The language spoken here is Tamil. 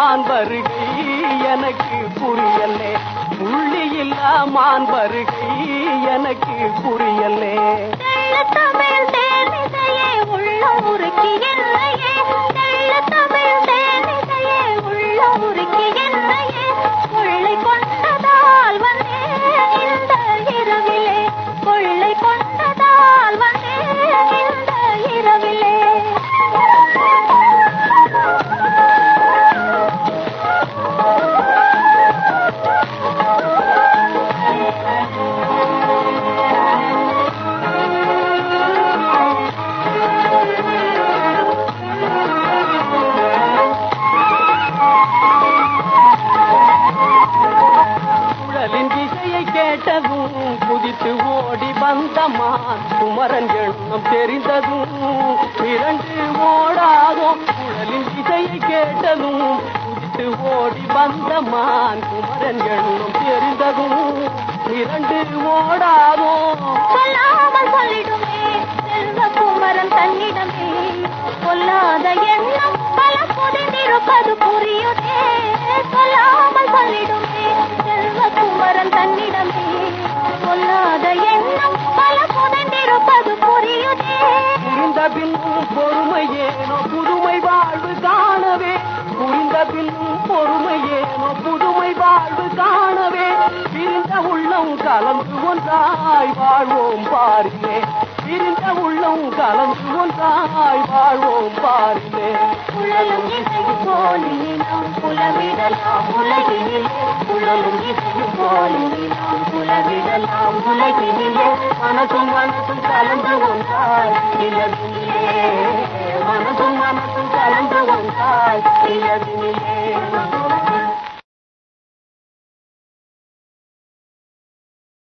மான் வருகை எனக்கு புரியலே புள்ளியில்லா மான் வருகை எனக்கு புரியலே தெள்ளத்தமிழ் தேனிசையே உள்ள உருக்கி என்னையே தெள்ளத்தமிழ் தேனிசையே உள்ள உருக்கி என்னையே கொள்ளை கொண்டதால் வந்தேன் இந்த இரவிலே கொள்ளை கொண்டதால் வந்தேன் இந்த இரவிலே குழலின் இசையை கேட்டதும் குதித்து ஓடி வந்தமான் குமரன் எண்ணம் தெரிந்ததும் இரண்டு ஓடாதோ குழலின் இசையை கேட்டதும் குதித்து ஓடி வந்தமான் குமரன் எண்ணம் தெரிந்ததும் இரண்டு ஓடாதோ சொல்லாமல் சொல்லிடுமே செல்வ குமரன் தன்னிடமே கொல்லாத எண்ணம் பல புதிந்திருப்பது புரியுதே சொல்லாமல் சொல்லிடுமே செல்வ குமரன் தன்னிடமே கொல்லாத எண்ணம் பல புதிந்திருப்பது புரியுதே புரிந்த பின்னும் பொறுமை ஏனோ புதுமை வாழ்வு காணவே புரிந்த பின்னும் பொறுமை ஏனோ புதுமை வாழ்வு காணவே பிரிந்த உள்ளம் கலந்து ஒன்றாய் வாழ்வோம் பாரிலே பிரிந்த உள்ளம் கலந்து ஒன்றாய் வாழ்வோம் பாரிலே குழலும் இசையும் போலினி நாம் புலவிடலாம் உலகினிலே குழலும் இசையும் போலினி நாம் புலவிடலாம் உலகினிலே மனசும் மனசும் கலந்து ஒன்றாய் நிலவிலே மனசும் மனசும் கலந்து ஒன்றாய் நிலவிலே